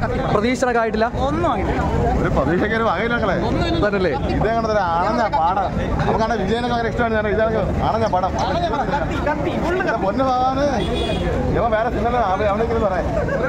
പ്രതീക്ഷണൊക്കെ ആയിട്ടില്ല ഒന്നും ആയിട്ടില്ല ഒരു പ്രതീക്ഷയ്ക്ക് വാങ്ങിയില്ലേ തന്നല്ലേ ഇതേ കണ്ടത് ആണെന്ന പാടം നമുക്കാണ് വിജയനൊക്കെ ഭയങ്കര ഇഷ്ടമാണ് ഞാൻ ഇതാണ് ആണെന്ന പടം കത്തി കത്തി ഫുള്ള് എന്റെ പൊന്നു ഭാഗമാണ് ഇവ വേറെ സിനിമ അവനെങ്കിലും പറയാം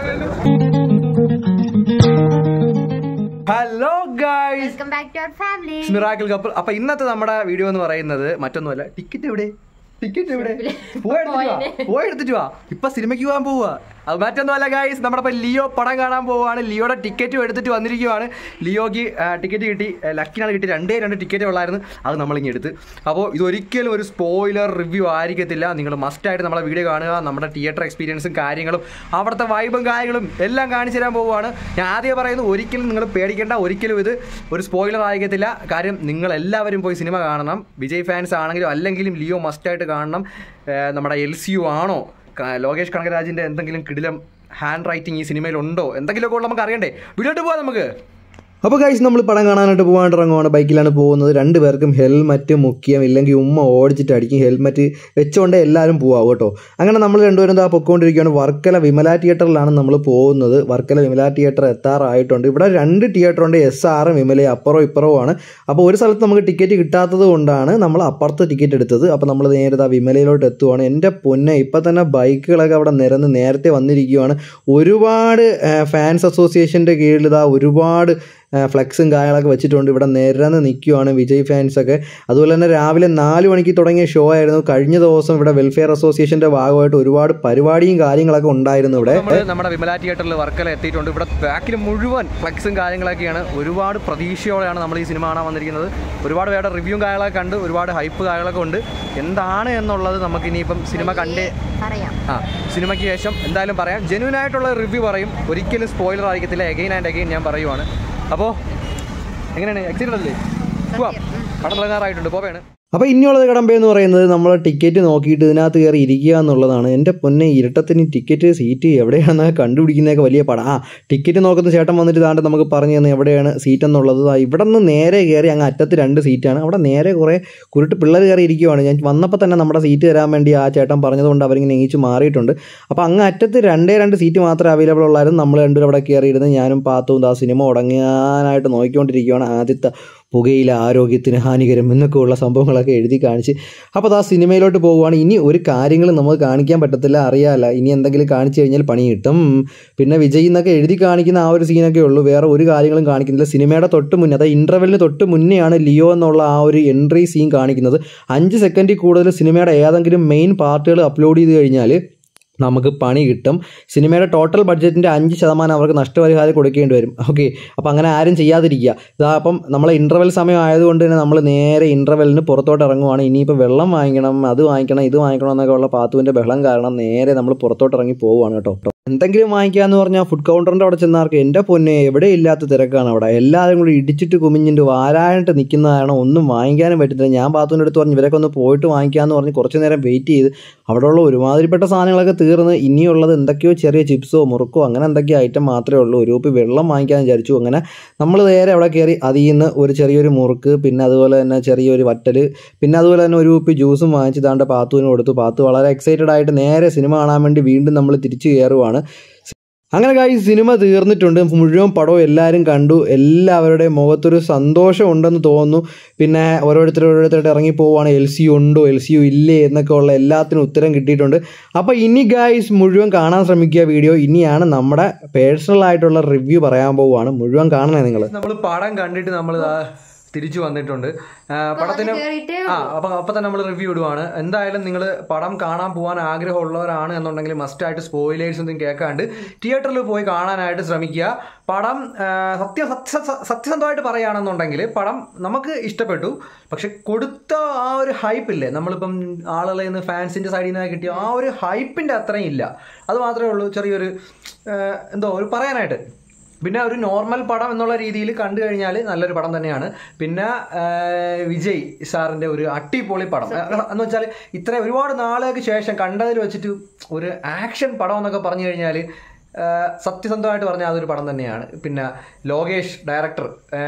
hello guys welcome back to our family miracle couple അപ്പൊ ഇന്നത്തെ നമ്മുടെ വീഡിയോ എന്ന് പറയുന്നത് മറ്റൊന്നുമല്ല ടിക്കറ്റ് എവിടെ ടിക്കറ്റ് എവിടെ പോയി എടുത്തിട്ട് വാ. പോയി എടുത്തിട്ട് വാ ഇപ്പൊ സിനിമയ്ക്ക് പോകാൻ പോവാ അത് മറ്റൊന്നുമല്ല ഗൈസ് നമ്മുടെ ഇപ്പൊ ലിയോ പടം കാണാൻ പോവാണ് ലിയോയുടെ ടിക്കറ്റും എടുത്തിട്ട് വന്നിരിക്കുവാണ് ലിയോക്ക് ടിക്കറ്റ് കിട്ടി ആ, ലക്കിനാണ് കിട്ടി രണ്ടേ രണ്ട് ടിക്കറ്റ് ഉള്ളായിരുന്നു അത് നമ്മളിങ്ങ് എടുത്ത് അപ്പോൾ ഇതൊരിക്കലും ഒരു സ്പോയിലർ റിവ്യൂ ആയിരിക്കത്തില്ല നിങ്ങൾ മസ്റ്റായിട്ട് നമ്മളെ വീഡിയോ കാണുക നമ്മുടെ തിയേറ്റർ എക്സ്പീരിയൻസും കാര്യങ്ങളും അവിടുത്തെ വൈബും കാര്യങ്ങളും എല്ലാം കാണിച്ചു തരാൻ പോവുകയാണ് ഞാൻ ആദ്യം പറയുന്നു ഒരിക്കലും നിങ്ങൾ പേടിക്കേണ്ട ഒരിക്കലും ഇത് ഒരു സ്പോയിലർ ആയിരിക്കത്തില്ല കാര്യം നിങ്ങൾ എല്ലാവരും പോയി സിനിമ കാണണം വിജയ് ഫാൻസ് ആണെങ്കിലും അല്ലെങ്കിലും ലിയോ മസ്റ്റായിട്ട് കാണണം ഏർ നമ്മുടെ എൽ സി യു ആണോ ക- ലോകേഷ് കനകരാജിൻ്റെ എന്തെങ്കിലും കിടിലം ഹാൻഡ് റൈറ്റിംഗ് ഈ സിനിമയിൽ ഉണ്ടോ എന്തെങ്കിലുമൊക്കെ ഉള്ള നമുക്ക് അറിയണ്ടേ വീട്ടിലോട്ട് പോവാം നമുക്ക് അപ്പോൾ കഴിച്ച് നമ്മൾ പടം കാണാനായിട്ട് പോകാനായിട്ട് ഇറങ്ങുവാണ് ബൈക്കിലാണ് പോകുന്നത് രണ്ട് പേർക്കും ഹെൽമറ്റ് മുഖ്യം ഇല്ലെങ്കിൽ ഉമ്മ ഓടിച്ചിട്ട് അടിക്കും ഹെൽമറ്റ് വെച്ചുകൊണ്ടേ എല്ലാവരും പോവാം കേട്ടോ അങ്ങനെ നമ്മൾ രണ്ടുപേരും ആ പൊക്കോണ്ടിരിക്കുകയാണ് വർക്കല വിമല തിയേറ്ററിലാണ് നമ്മൾ പോകുന്നത് വർക്കല വിമല തിയേറ്റർ എത്താറായിട്ടുണ്ട് ഇവിടെ രണ്ട് തിയേറ്റർ ഉണ്ട് എസ് ആറും വിമല അപ്പുറവും ഇപ്പുറവുമാണ് അപ്പോൾ ഒരു സ്ഥലത്ത് നമുക്ക് ടിക്കറ്റ് കിട്ടാത്തത് കൊണ്ടാണ് നമ്മൾ അപ്പുറത്ത് ടിക്കറ്റ് എടുത്തത് അപ്പോൾ നമ്മൾ നേരെ ആ വിമലയിലോട്ട് എത്തുവാണ് എൻ്റെ പൊന്നെ ഇപ്പം തന്നെ ബൈക്കുകളൊക്കെ അവിടെ നിരന്ന് നേരത്തെ വന്നിരിക്കുകയാണ് ഒരുപാട് ഫാൻസ് അസോസിയേഷൻ്റെ കീഴിൽ ഇതാ ഒരുപാട് ആ, ഫ്ലെക്സും കാര്യങ്ങളൊക്കെ വെച്ചിട്ടുണ്ട് ഇവിടെ നിരന്ന് നിൽക്കുവാണ് വിജയ് ഫാൻസൊക്കെ അതുപോലെ തന്നെ രാവിലെ നാല് മണിക്ക് തുടങ്ങിയ ഷോ ആയിരുന്നു കഴിഞ്ഞ ദിവസം ഇവിടെ വെൽഫെയർ അസോസിയേഷൻ്റെ ഭാഗമായിട്ട് ഒരുപാട് പരിപാടിയും കാര്യങ്ങളൊക്കെ ഉണ്ടായിരുന്നു ഇവിടെ നമ്മൾ നമ്മുടെ വിമല തിയേറ്ററിൽ വർക്കല എത്തിയിട്ടുണ്ട് ഇവിടെ ബാക്കിൽ മുഴുവൻ ഫ്ലെക്സും കാര്യങ്ങളൊക്കെയാണ് ഒരുപാട് പ്രതീക്ഷയോടെയാണ് നമ്മൾ ഈ സിനിമ കാണാൻ വന്നിരിക്കുന്നത് ഒരുപാട് പേരുടെ റിവ്യൂവും കാര്യങ്ങളൊക്കെ കണ്ട് ഒരുപാട് ഹൈപ്പ് കാര്യങ്ങളൊക്കെ ഉണ്ട് എന്താണ് എന്നുള്ളത് നമുക്ക് ഇനിയിപ്പം സിനിമ കണ്ടേ പറയാം ആ സിനിമയ്ക്ക് ശേഷം എന്തായാലും പറയാം ജെന്യൂൻ ആയിട്ടുള്ള റിവ്യൂ പറയും ഒരിക്കലും സ്പോയിലർ ആയിരിക്കത്തില്ല എഗെയിൻ ആൻഡ് എഗെയിൻ ഞാൻ പറയുവാണ് അപ്പോൾ എങ്ങനെയാണ് എക്സൈറ്റഡ് അല്ലേ പോവാം പടം തുടങ്ങാറായിട്ടുണ്ട് പോവേണ് അപ്പോൾ ഇനിയുള്ളത് കടമ്പ എന്ന് പറയുന്നത് നമ്മൾ ടിക്കറ്റ് നോക്കിയിട്ട് ഇതിനകത്ത് കയറി ഇരിക്കുക എന്നുള്ളതാണ് എൻ്റെ പൊന്നെ ഇരട്ടത്തിന് ടിക്കറ്റ് സീറ്റ് എവിടെയാണെന്ന് കണ്ടുപിടിക്കുന്നതൊക്കെ വലിയ പടം ആ ടിക്കറ്റ് നോക്കുന്ന ചേട്ടൻ വന്നിട്ട് താണ്ട് നമുക്ക് പറഞ്ഞു തന്നെ എവിടെയാണ് സീറ്റ് എന്നുള്ളത് ദാ ഇവിടെ നിന്ന് നേരെ കയറി അങ്ങ് അറ്റത്ത് രണ്ട് സീറ്റാണ് അവിടെ നേരെ കുറേ കുരുട്ട് പിള്ളേർ കയറി ഇരിക്കുവാണ് ഞാൻ വന്നപ്പോൾ തന്നെ നമ്മുടെ സീറ്റ് തരാൻ വേണ്ടി ആ ചേട്ടൻ പറഞ്ഞതുകൊണ്ട് അവരിങ്ങനെ എണീച്ച് മാറിയിട്ടുണ്ട് അപ്പോൾ അങ്ങ് അറ്റത്ത് രണ്ടേ രണ്ട് സീറ്റ് മാത്രമേ അവൈലബിൾ ഉള്ളായിരുന്നു നമ്മൾ രണ്ടുപേരും അവിടെ കയറിയിരുന്ന് ഞാനും പാത്തും ആ സിനിമ ഉടങ്ങാനായിട്ട് നോക്കിക്കൊണ്ടിരിക്കുകയാണ് ആദ്യത്തെ പുകയില ആരോഗ്യത്തിന് ഹാനികരം എന്നൊക്കെയുള്ള സംഭവങ്ങളൊക്കെ എഴുതി കാണിച്ച് അപ്പോൾ അത് ആ സിനിമയിലോട്ട് പോകുവാണ് ഇനി ഒരു കാര്യങ്ങളും നമുക്ക് കാണിക്കാൻ പറ്റത്തില്ല അറിയാമല്ല ഇനി എന്തെങ്കിലും കാണിച്ചു കഴിഞ്ഞാൽ പണി കിട്ടും പിന്നെ വിജയ് എന്നൊക്കെ എഴുതി കാണിക്കുന്ന ആ ഒരു സീനൊക്കെ ഉള്ളൂ വേറെ ഒരു കാര്യങ്ങളും കാണിക്കുന്നില്ല സിനിമയുടെ തൊട്ട് മുന്നേ അതായത് ഇൻ്റർവെല്ലിന് തൊട്ട് മുന്നെയാണ് ലിയോ എന്നുള്ള ആ ഒരു എൻട്രി സീൻ കാണിക്കുന്നത് അഞ്ച് സെക്കൻഡിൽ കൂടുതൽ സിനിമയുടെ ഏതെങ്കിലും മെയിൻ പാർട്ടുകൾ അപ്ലോഡ് ചെയ്ത് കഴിഞ്ഞാൽ നമുക്ക് പണി കിട്ടും സിനിമയുടെ ടോട്ടൽ ബഡ്ജറ്റിൻ്റെ അഞ്ച് ശതമാനം അവർക്ക് നഷ്ടപരിഹാരം കൊടുക്കേണ്ടി വരും ഓക്കെ അപ്പോൾ അങ്ങനെ ആരും ചെയ്യാതിരിക്കുക ഇതാ അപ്പം നമ്മളെ ഇൻ്റർവെൽ സമയം ആയതുകൊണ്ട് തന്നെ നമ്മൾ നേരെ ഇൻ്റർവെല്ലിന് പുറത്തോട്ട് ഇറങ്ങുവാണ് ഇനിയിപ്പോൾ വെള്ളം വാങ്ങിക്കണം അത് വാങ്ങിക്കണം ഇത് വാങ്ങിക്കണം എന്നൊക്കെ ഉള്ള പാത്തുവിൻ്റെ ബഹളം കാരണം നേരെ നമ്മൾ പുറത്തോട്ട് ഇറങ്ങി പോവുകയാണ് കേട്ടോ എന്തെങ്കിലും വാങ്ങിക്കാന്ന് പറഞ്ഞാൽ ഫുഡ് കൗണ്ടറിൻ്റെ അവിടെ ചെന്നാർക്ക് എൻ്റെ പൊന്നെ എവിടെ ഇല്ലാത്ത തിരക്കാണ് അവിടെ എല്ലാവരും കൂടി ഇടിച്ചിട്ട് കുമിഞ്ഞിട്ട് വാരാനായിട്ട് നിൽക്കുന്ന കാരണം ഒന്നും വാങ്ങിക്കാനും പറ്റത്തില്ല ഞാൻ പാത്തുവിൻ്റെ അടുത്ത് പറഞ്ഞു ഇവരൊക്കെ ഒന്ന് പോയിട്ട് വാങ്ങിക്കാമെന്ന് പറഞ്ഞ് കുറച്ച് നേരം വെയിറ്റ് ചെയ്ത് അവിടെയുള്ള ഒരുമാതിരിപ്പെട്ട സാധനങ്ങളൊക്കെ തീർന്ന് ഇനിയുള്ളത് എന്തൊക്കെയോ ചെറിയ ചിപ്സോ മുറുക്കോ അങ്ങനെ എന്തൊക്കെയോ ഐറ്റം മാത്രമേ ഉള്ളൂ ഒരു കുപ്പി വെള്ളം വാങ്ങിക്കാൻ വിചാരിച്ചു അങ്ങനെ നമ്മൾ നേരെ അവിടെ കയറി അതിൽ നിന്ന് ഒരു ചെറിയൊരു മുറുക്ക് പിന്നെ അതുപോലെ തന്നെ ചെറിയൊരു വറ്റൽ പിന്നെ അതുപോലെ തന്നെ ഒരു കുപ്പി ജ്യൂസും വാങ്ങിച്ച് താണ്ട് പാത്തുവിന് കൊടുത്തു പാത്തു വളരെ എക്സൈറ്റഡ് ആയിട്ട് നേരെ സിനിമ കാണാൻ വേണ്ടി വീണ്ടും നമ്മൾ തിരിച്ചു കയറുവാണ് അങ്ങനെ കാര്യം സിനിമ തീർന്നിട്ടുണ്ട് മുഴുവൻ പടവും എല്ലാവരും കണ്ടു എല്ലാവരുടെയും മുഖത്തൊരു സന്തോഷം ഉണ്ടെന്ന് തോന്നുന്നു പിന്നെ ഓരോരുത്തർ ഓരോരുത്തരുടെ ഇറങ്ങി പോവുകയാണ് എൽ സി ഉണ്ടോ എൽ സി യു ഇല്ലേ എന്നൊക്കെ ഉള്ള എല്ലാത്തിനും ഉത്തരം കിട്ടിയിട്ടുണ്ട് അപ്പോൾ ഇനി ഗായ്സ് മുഴുവൻ കാണാൻ ശ്രമിക്കുക വീഡിയോ ഇനിയാണ് നമ്മുടെ പേഴ്സണൽ ആയിട്ടുള്ള റിവ്യൂ പറയാൻ പോവുകയാണ് മുഴുവൻ കാണണേ നിങ്ങൾ നമ്മൾ പടം കണ്ടിട്ട് നമ്മൾ തിരിച്ചു വന്നിട്ടുണ്ട് ആ, പടത്തിന് കേറിയിട്ടേ ആ അപ്പൊ അപ്പൊ തന്നെ നമ്മൾ റിവ്യൂ ഇടുവാണ് എന്തായാലും നിങ്ങൾ പടം കാണാൻ പോകാൻ ആഗ്രഹമുള്ളവരാണ് എന്നുണ്ടെങ്കിൽ മസ്റ്റായിട്ട് സ്പോയിലേഴ്സ് ഒന്നും കേൾക്കാണ്ട് തിയേറ്ററിൽ പോയി കാണാനായിട്ട് ശ്രമിക്കുക പടം ആ, സത്യ സത്യ സത്യസന്ധമായിട്ട് പറയുകയാണെന്നുണ്ടെങ്കിൽ പടം നമുക്ക് ഇഷ്ടപ്പെട്ടു പക്ഷെ കൊടുത്ത ആ ഒരു ഹൈപ്പ് ഇല്ലേ നമ്മളിപ്പം ആളുകളിൽ നിന്ന് ഫാൻസിന്റെ സൈഡിൽ നിന്ന് കിട്ടിയ ആ ഒരു ഹൈപ്പിന്റെ അത്രയും ഇല്ല അത് മാത്രമേ ഉള്ളൂ ചെറിയൊരു ആ, എന്തോ ഒരു പറയാനായിട്ട് പിന്നെ ഒരു നോർമൽ പടം എന്നുള്ള രീതിയിൽ കണ്ടു കഴിഞ്ഞാൽ നല്ലൊരു പടം തന്നെയാണ് പിന്നെ ആ, വിജയ് സാറിന്റെ ഒരു അട്ടിപൊളി പടം ആ, എന്ന് വെച്ചാൽ ഇത്ര ഒരുപാട് നാളുകൾക്ക് ശേഷം കണ്ടതിൽ വെച്ചിട്ട് ഒരു ആക്ഷൻ പടം എന്നൊക്കെ പറഞ്ഞു കഴിഞ്ഞാൽ സത്യസന്ധമായിട്ട് പറഞ്ഞാൽ അതൊരു പടം തന്നെയാണ് പിന്നെ ലോകേഷ് ഡയറക്ടർ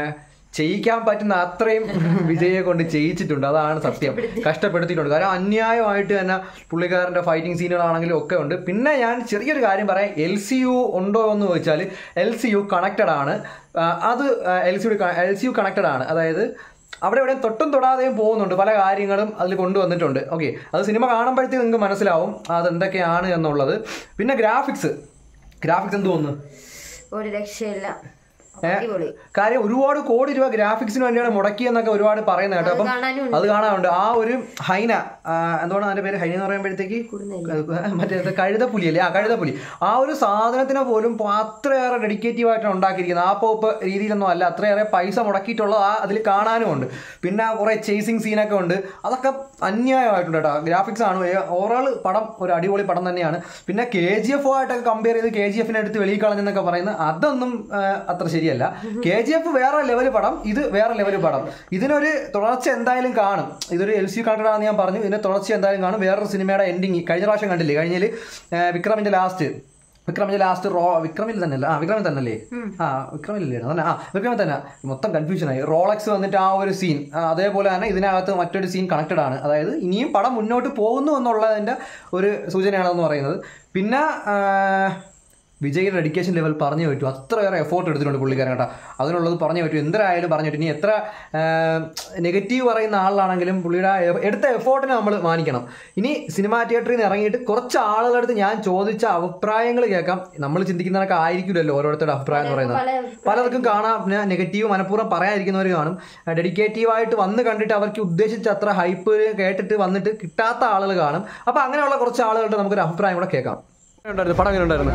ചെയ്യിക്കാൻ പറ്റുന്ന അത്രയും വിജയെ കൊണ്ട് ചെയ്യിച്ചിട്ടുണ്ട് അതാണ് സത്യം കഷ്ടപ്പെടുത്തിയിട്ടുണ്ട് കാരണം അന്യായമായിട്ട് തന്നെ പുള്ളിക്കാരൻ്റെ ഫൈറ്റിംഗ് സീനുകളാണെങ്കിലും ഒക്കെ ഉണ്ട് പിന്നെ ഞാൻ ചെറിയൊരു കാര്യം പറയാം എൽ സി യു ഉണ്ടോ എന്ന് ചോദിച്ചാൽ എൽ സി യു കണക്റ്റഡ് ആണ് ആ, അത് L C U L C U connected ആണ് അതായത് അവിടെ ഇവിടെ തൊട്ടും തൊടാതെയും പോകുന്നുണ്ട് പല കാര്യങ്ങളും അതിൽ കൊണ്ടുവന്നിട്ടുണ്ട് ഓക്കെ അത് സിനിമ കാണുമ്പോഴത്തേക്ക് നിങ്ങൾക്ക് മനസ്സിലാവും അത് എന്തൊക്കെയാണ് എന്നുള്ളത് പിന്നെ ഗ്രാഫിക്സ് ഗ്രാഫിക്സ് എന്ത് തോന്നുന്നു ഒരു രക്ഷയില്ല ഏ? അടിപൊളി കാര്യം ഒരുപാട് കോടി രൂപ ഗ്രാഫിക്സിന് വേണ്ടിയാണ് മുടക്കിയെന്നൊക്കെ ഒരുപാട് പറയുന്നത് കേട്ടോ അപ്പം കാണാനും അത് കാണാനുണ്ട് ആ ഒരു ഹൈന ആ, എന്താണ് അതിന്റെ പേര് ഹൈന എന്ന് പറയുമ്പോഴത്തേക്ക് മറ്റേ ഇത് കഴുതപ്പുലി അല്ലേ ആ കഴുതപ്പുലി ആ ഒരു സാധനത്തിനെ പോലും പ- അത്രയേറെ ഡെഡിക്കേറ്റീവ് ആയിട്ടാണ് ഉണ്ടാക്കിയിരിക്കുന്നത് ആ പോപ്പ് രീതിയിലൊന്നും അല്ല അത്രയേറെ പൈസ മുടക്കിയിട്ടുള്ളത് ആ അതിൽ കാണാനും ഉണ്ട് പിന്നെ കുറെ ചേസിങ് സീനൊക്കെ ഉണ്ട് അതൊക്കെ അന്യായമായിട്ടുണ്ട് കേട്ടോ ഗ്രാഫിക്സ് ആണ് ഓവറോൾ പടം ഒരു അടിപൊളി പടം തന്നെയാണ് പിന്നെ കെ ജി എഫ് ആയിട്ടൊക്കെ കമ്പയർ ചെയ്ത് കെ ജി എഫിനെ എടുത്ത് വെളിയിൽ കളഞ്ഞെന്നൊക്കെ പറയുന്നത് അതൊന്നും ആ, അത്ര ശരിയല്ല കെ ജി എഫ് വേറെ ലെവൽ പടം ഇത് വേറെ ലെവൽ പടം ഇതിനൊരു തുടർച്ച എന്തായാലും കാണും ഇതൊരു എൽ സി കണക്റ്റഡ് ആണെന്ന് ഞാൻ പറഞ്ഞു ഇതിന്റെ തുടർച്ച എന്തായാലും കാണും വേറൊരു സിനിമയുടെ എൻഡിങ് കഴിഞ്ഞ പ്രാവശ്യം കണ്ടില്ലേ കഴിഞ്ഞതിൽ വിക്രമിന്റെ ലാസ്റ്റ് വിക്രമിന്റെ ലാസ്റ്റ് റോ വിക്രമിൽ തന്നെ അല്ല ആ വിക്രമിൽ തന്നെ അല്ലേ ആ വിക്രമില്ലേ തന്നെ ആ വിക്രമിൽ തന്നെ മൊത്തം കൺഫ്യൂഷൻ ആയി റോളക്സ് വന്നിട്ട് ആ ഒരു സീൻ അതേപോലെ തന്നെ ഇതിനകത്ത് മറ്റൊരു സീൻ കണക്റ്റഡ് ആണ് അതായത് ഇനിയും പടം മുന്നോട്ട് പോകുന്നു എന്നുള്ളതിന്റെ ഒരു സൂചനയാണെന്ന് പറയുന്നത് പിന്നെ ആ, വിജയുടെ ഡെഡിക്കേഷൻ ലെവൽ പറഞ്ഞു പറ്റും അത്രയേറെ എഫോർട്ട് എടുത്തിട്ടുണ്ട് പുള്ളിക്കാരൻ കേട്ടോ അതിനുള്ളത് പറഞ്ഞു പറ്റും എന്തരായാലും പറഞ്ഞു പറ്റും ഇനി എത്ര നെഗറ്റീവ് പറയുന്ന ആളാണെങ്കിലും പുള്ളിയുടെ എ- എടുത്ത എഫോർട്ടിനെ നമ്മൾ മാനിക്കണം ഇനി സിനിമാ തിയേറ്ററിൽ നിന്ന് ഇറങ്ങിയിട്ട് കുറച്ച് ആളുകളുടെ അടുത്ത് ഞാൻ ചോദിച്ച അഭിപ്രായങ്ങൾ കേൾക്കാം നമ്മൾ ചിന്തിക്കുന്നതൊക്കെ ആയിരിക്കില്ലല്ലോ ഓരോരുത്തരുടെ അഭിപ്രായം എന്ന് പറയുന്നത് പലർക്കും കാണാം പിന്നെ നെഗറ്റീവ് മനഃപൂർവ്വം പറയാതിരിക്കുന്നവർ കാണും ഡെഡിക്കേറ്റീവ് ആയിട്ട് വന്ന് കണ്ടിട്ട് അവർക്ക് ഉദ്ദേശിച്ച അത്ര ഹൈപ്പ് കേട്ടിട്ട് വന്നിട്ട് കിട്ടാത്ത ആളുകൾ കാണും അപ്പൊ അങ്ങനെയുള്ള കുറച്ച് ആളുകളുടെ നമുക്കൊരു അഭിപ്രായം കൂടെ കേൾക്കാം ഉണ്ടായിരുന്നു പടം എങ്ങനെ ഉണ്ടായിരുന്നു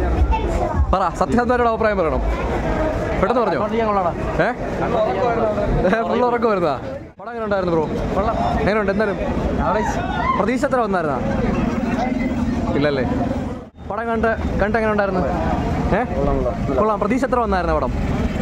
പറ സത്യസന്ധമായിട്ട് അഭിപ്രായം പറയണം പെട്ടെന്ന് പറഞ്ഞോ ഏ ഫുൾ ഉറക്കം വരുന്നതാ പടം എങ്ങനെ ഉണ്ടായിരുന്നു ബ്രോ എങ്ങനെയുണ്ട് എന്തായാലും പ്രതീക്ഷ എത്ര വന്നായിരുന്നാ ഇല്ലല്ലേ പടം കണ്ട് കണ്ട് എങ്ങനെ ഉണ്ടായിരുന്നു ഏ കൊള്ളാം പ്രതീക്ഷ എത്ര വന്നായിരുന്നു പടം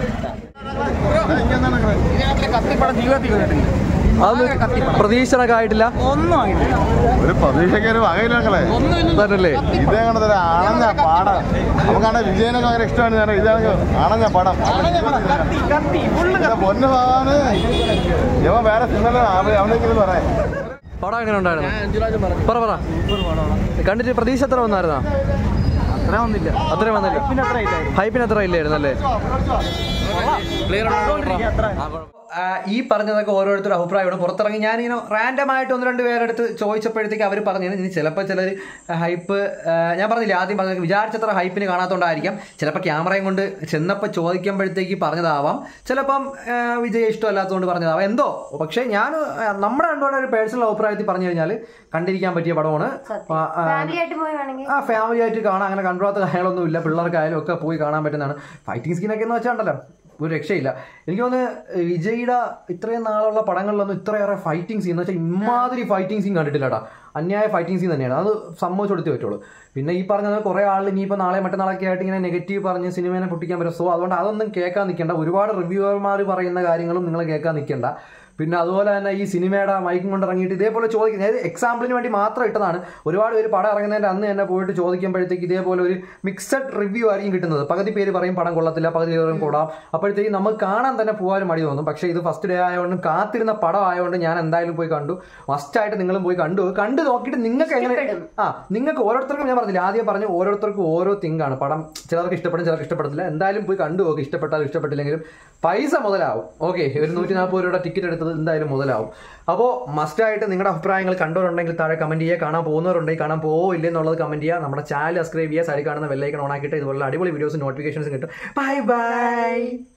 കത്തിപ്പടം ജീവിതത്തിൽ കണ്ടിട്ടില്ല അത് പ്രതീക്ഷണൊക്കെ ആയിട്ടില്ല ഒന്നും ആയിട്ടില്ല ഒരു പ്രതീക്ഷയ്ക്ക് ഒരു വകയില്ല മക്കളെ തന്നല്ലേ ഇതേ കണ്ടത് ഒരു ആണഞ്ഞ പാടം നമുക്കാണ് വിജയനൊക്കെ ഭയങ്കര ഇഷ്ടമാണ് ഞാൻ ഇതാണ് ആണഞ്ഞ പടം കത്തി കത്തി ഫുള്ള് ഇതാ പൊന്നു ഭഗവാന് ഇവൻ വേറെ സിനിമ അവനെങ്കിലും പറയാം പടം എങ്ങനെ ഉണ്ടായിരുന്നു പറ പറ കണ്ടിട്ട് പ്രതീക്ഷ എത്ര വന്നായിരുന്നാ അത്ര ഒന്നില്ല അത്രയും വന്നില്ല പിന്നെ അത്ര ഇല്ല ഹൈപ്പിന് അത്ര ഇല്ലായിരുന്നു അല്ലേ അത്ര ആ, ഈ പറഞ്ഞതൊക്കെ ഓരോരുത്തരുടെ അഭിപ്രായമാണ് പുറത്തിറങ്ങി ഞാനിങ്ങനെ റാൻഡം ആയിട്ട് ഒന്ന് രണ്ട് പേരെടുത്ത് ചോദിച്ചപ്പോഴത്തേക്ക് അവർ പറഞ്ഞു ഇനി ചിലപ്പോൾ ചിലർ ഹൈപ്പ് ഞാൻ പറഞ്ഞില്ല ആദ്യം പറഞ്ഞത് വിചാരിച്ചത്ര ഹൈപ്പിന് കാണാത്തോണ്ടായിരിക്കാം ചിലപ്പോൾ ക്യാമറയും കൊണ്ട് ചെന്നപ്പോൾ ചോദിക്കുമ്പോഴത്തേക്ക് പറഞ്ഞതാവാം ചിലപ്പം ആ, വിജയ് ഇഷ്ടമല്ലാത്തതുകൊണ്ട് പറഞ്ഞതാവാം എന്തോ പക്ഷേ ഞാൻ ആ, നമ്മുടെ രണ്ടുപേരുടെ ഒരു പേഴ്സണൽ അഭിപ്രായത്തിൽ പറഞ്ഞു കഴിഞ്ഞാൽ കണ്ടിരിക്കാൻ പറ്റിയ പടമാണ് ആ, ആ, ഫാമിലി ആയിട്ട് പോയി വേണമെങ്കിൽ ആ ഫാമിലി ആയിട്ട് കാണാൻ അങ്ങനെ കണ്ടുപോകാത്ത കാര്യങ്ങളൊന്നും ഇല്ല പിള്ളേർക്കായാലും ഒക്കെ പോയി കാണാൻ പറ്റുന്നതാണ് ഫൈറ്റിംഗ് സീനൊക്കെ എന്ന് വെച്ചാൽ ഉണ്ടല്ലോ ഒരു രക്ഷയില്ല എനിക്ക് തോന്നുന്നു വിജയുടെ ഇത്രയും നാളുള്ള പടങ്ങളിലൊന്നും ഇത്രയേറെ ഫൈറ്റിംഗ് സീൻ എന്ന് വെച്ചാൽ ഇമാതിരി ഫൈറ്റിംഗ് സീൻ കണ്ടിട്ടില്ലടാ അന്യായ ഫൈറ്റിംഗ് സീൻ തന്നെയാണ് അത് സമ്മതിച്ചു കൊടുത്തേ പറ്റുള്ളൂ പിന്നെ ഈ പറഞ്ഞത് കുറേ ആൾ ഇനിയിപ്പോൾ നാളെ മറ്റന്നാളൊക്കെ ആയിട്ട് ഇങ്ങനെ നെഗറ്റീവ് പറഞ്ഞ് സിനിമേനെ പൊട്ടിക്കാൻ പറ്റും സോ അതുകൊണ്ട് അതൊന്നും കേൾക്കാൻ നിൽക്കേണ്ട ഒരുപാട് റിവ്യൂവർമാർ പറയുന്ന കാര്യങ്ങളും നിങ്ങൾ കേൾക്കാൻ നിൽക്കേണ്ട പിന്നെ അതുപോലെ തന്നെ ഈ സിനിമയുടെ മൈക്കും കൊണ്ട് ഇറങ്ങിയിട്ട് ഇതേപോലെ ചോദിക്കുന്നത് അതായത് എക്സാമ്പിളിന് വേണ്ടി മാത്രം ഇട്ടതാണ് ഒരുപാട് പേര് പടം ഇറങ്ങുന്നതിന്റെ അന്ന് തന്നെ പോയിട്ട് ചോദിക്കുമ്പോഴത്തേക്ക് ഇതേപോലെ ഒരു മിക്സഡ് റിവ്യൂ ആയിരിക്കും കിട്ടുന്നത് പകുതി പേര് പറയും പടം കൊള്ളത്തില്ല പകുതി പേര് പറയും കൊള്ളാം അപ്പോഴത്തേക്ക് നമുക്ക് കാണാൻ തന്നെ പോകാനും മടി തോന്നും പക്ഷേ ഇത് ഫസ്റ്റ് ഡേ ആയതുകൊണ്ട് കാത്തിരുന്ന പടം ആയതുകൊണ്ട് ഞാൻ എന്തായാലും പോയി കണ്ടു മസ്റ്റായിട്ട് നിങ്ങളും പോയി കണ്ടു കണ്ടു നോക്കിയിട്ട് നിങ്ങൾക്ക് എങ്ങനെ ആ നിങ്ങൾക്ക് ഓരോരുത്തർക്കും ഞാൻ പറഞ്ഞില്ല ആദ്യം പറഞ്ഞു ഓരോരുത്തർക്കും ഓരോ തിങ്കാണ് പടം ചിലർക്ക് ഇഷ്ടപ്പെടും ചിലർക്ക് ഇഷ്ടപ്പെടത്തില്ല എന്തായാലും പോയി കണ്ടു നോക്കി ഇഷ്ടപ്പെട്ടാലും ഇഷ്ടപ്പെട്ടില്ലെങ്കിലും പൈസ മുതലാവും ഓക്കെ ഒരു നൂറ്റി നാൽപ്പത് രൂപയുടെ ടിക്കറ്റ് എടുത്തത് എന്തായാലും മുതലാവും അപ്പോൾ മസ്റ്റായിട്ട് നിങ്ങളുടെ അഭിപ്രായങ്ങൾ കണ്ടവരുണ്ടെങ്കിൽ താഴെ കമന്റ് ചെയ്യുക കാണാൻ പോകുന്നവരുണ്ടെങ്കിൽ കാണാൻ പോവില്ല എന്നുള്ളത് കമന്റ് ചെയ്യുക നമ്മുടെ ചാനൽ സബ്സ്ക്രൈബ് ചെയ്യുക സൈഡിൽ കാണുന്ന ബെല്ലൈക്കൺ ഓൺ ആക്കിയിട്ട് ഇതുപോലുള്ള അടിപൊളി വീഡിയോസ് നോട്ടിഫിക്കേഷൻസ് കിട്ടും ബൈ ബൈ